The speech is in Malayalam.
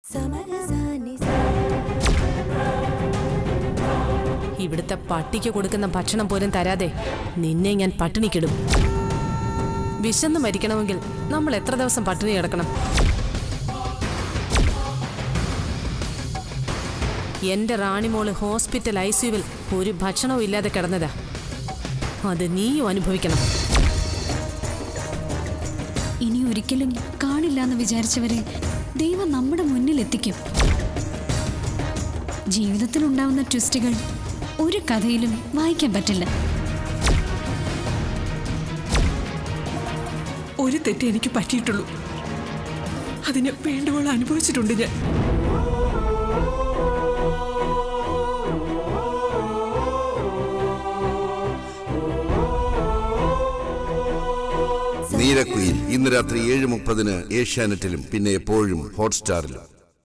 ഇവിടുത്തെ പട്ടിക്ക് കൊടുക്കുന്ന ഭക്ഷണം പോലും തരാതെ നിന്നെ ഞാൻ പട്ടിണിക്കിടും വിശന്ന് മരിക്കണമെങ്കിൽ നമ്മൾ എത്ര ദിവസം പട്ടിണി കിടക്കണം എന്റെ റാണിമോള് ഹോസ്പിറ്റൽ ഐ സിയുവിൽ ഒരു ഭക്ഷണവും ഇല്ലാതെ കിടന്നതാ അത് നീയും അനുഭവിക്കണം ഇനി ഒരിക്കലും കാണില്ല എന്ന് വിചാരിച്ചവരെ ദൈവം നമ്മുടെ മുന്നിൽ എത്തിക്കും ജീവിതത്തിൽ ഉണ്ടാവുന്ന ട്വിസ്റ്റുകൾ ഒരു കഥയിലും വായിക്കാൻ പറ്റില്ല ഒരു തെറ്റ് എനിക്ക് പറ്റിയിട്ടുള്ളൂ അതിന് വേണ്ടുവോളം അനുഭവിച്ചിട്ടുണ്ട് ഞാൻ നീലക്കുയിൽ ഇന്ന് രാത്രി ഏഴ് മുപ്പതിന് ഏഷ്യാനെറ്റിലും പിന്നെ എപ്പോഴും ഹോട്ട്സ്റ്റാറിലും